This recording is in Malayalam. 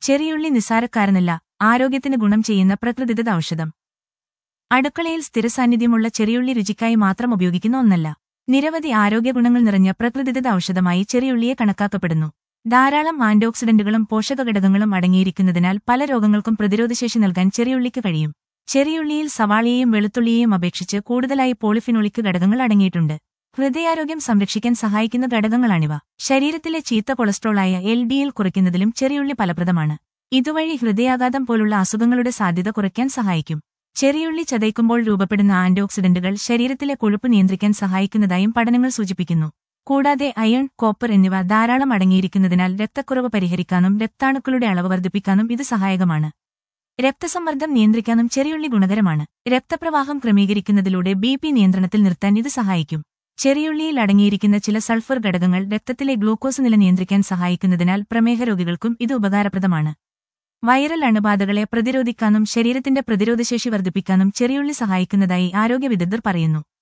ചെറിയുള്ളി നിസ്സാരക്കാരനല്ല ആരോഗ്യത്തിന് ഗുണം ചെയ്യുന്ന പ്രകൃതിദത്ത ഔഷധം അടുക്കളയിൽ സ്ഥിരസാന്നിധ്യമുള്ള ചെറിയുള്ളി രുചിക്കായി മാത്രം ഉപയോഗിക്കുന്ന ഒന്നല്ല നിരവധി ആരോഗ്യ ഗുണങ്ങൾ നിറഞ്ഞ പ്രകൃതിദത്ത ഔഷധമായി ചെറിയുള്ളിയെ കണക്കാക്കപ്പെടുന്നു ധാരാളം ആന്റിഓക്സിഡന്റുകളും പോഷകഘടകങ്ങളും അടങ്ങിയിരിക്കുന്നതിനാൽ പല രോഗങ്ങൾക്കും പ്രതിരോധശേഷി നൽകാൻ ചെറിയുള്ളിക്ക് കഴിയും ചെറിയുള്ളിയിൽ സവാളയെയും വെളുത്തുള്ളിയെയും അപേക്ഷിച്ച് കൂടുതലായി പോളിഫിനോളിക് ഘടകങ്ങൾ അടങ്ങിയിട്ടുണ്ട് ഹൃദയാരോഗ്യം സംരക്ഷിക്കാൻ സഹായിക്കുന്ന ഘടകങ്ങളാണിവ ശരീരത്തിലെ ചീത്ത കൊളസ്ട്രോളായ എൽ ഡി എൽ കുറയ്ക്കുന്നതിലും ചെറിയുള്ളി ഫലപ്രദമാണ് ഇതുവഴി ഹൃദയാഘാതം പോലുള്ള അസുഖങ്ങളുടെ സാധ്യത കുറയ്ക്കാൻ സഹായിക്കും ചെറിയുള്ളി ചതയ്ക്കുമ്പോൾ രൂപപ്പെടുന്ന ആന്റിഓക്സിഡന്റുകൾ ശരീരത്തിലെ കൊഴുപ്പ് നിയന്ത്രിക്കാൻ സഹായിക്കുന്നതായും പഠനങ്ങൾ സൂചിപ്പിക്കുന്നു കൂടാതെ അയൺ കോപ്പർ എന്നിവ ധാരാളം അടങ്ങിയിരിക്കുന്നതിനാൽ രക്തക്കുറവ് പരിഹരിക്കാനും രക്താണുക്കളുടെ അളവ് വർദ്ധിപ്പിക്കാനും ഇത് സഹായകമാണ് രക്തസമ്മർദ്ദം നിയന്ത്രിക്കാനും ചെറിയുള്ളി ഗുണകരമാണ് രക്തപ്രവാഹം ക്രമീകരിക്കുന്നതിലൂടെ ബി പി നിയന്ത്രണത്തിൽ നിർത്താൻ ഇത് സഹായിക്കും ചെറിയുള്ളിയിൽ അടങ്ങിയിരിക്കുന്ന ചില സൾഫർ ഘടകങ്ങൾ രക്തത്തിലെ ഗ്ലൂക്കോസ് നില നിയന്ത്രിക്കാൻ സഹായിക്കുന്നതിനാൽ പ്രമേഹ രോഗികൾക്കും ഇത് ഉപകാരപ്രദമാണ് വൈറൽ അണുബാധകളെ പ്രതിരോധിക്കാനും ശരീരത്തിന്റെ പ്രതിരോധശേഷി വർദ്ധിപ്പിക്കാനും ചെറിയുള്ളി സഹായിക്കുന്നതായി ആരോഗ്യ വിദഗ്ധർ പറയുന്നു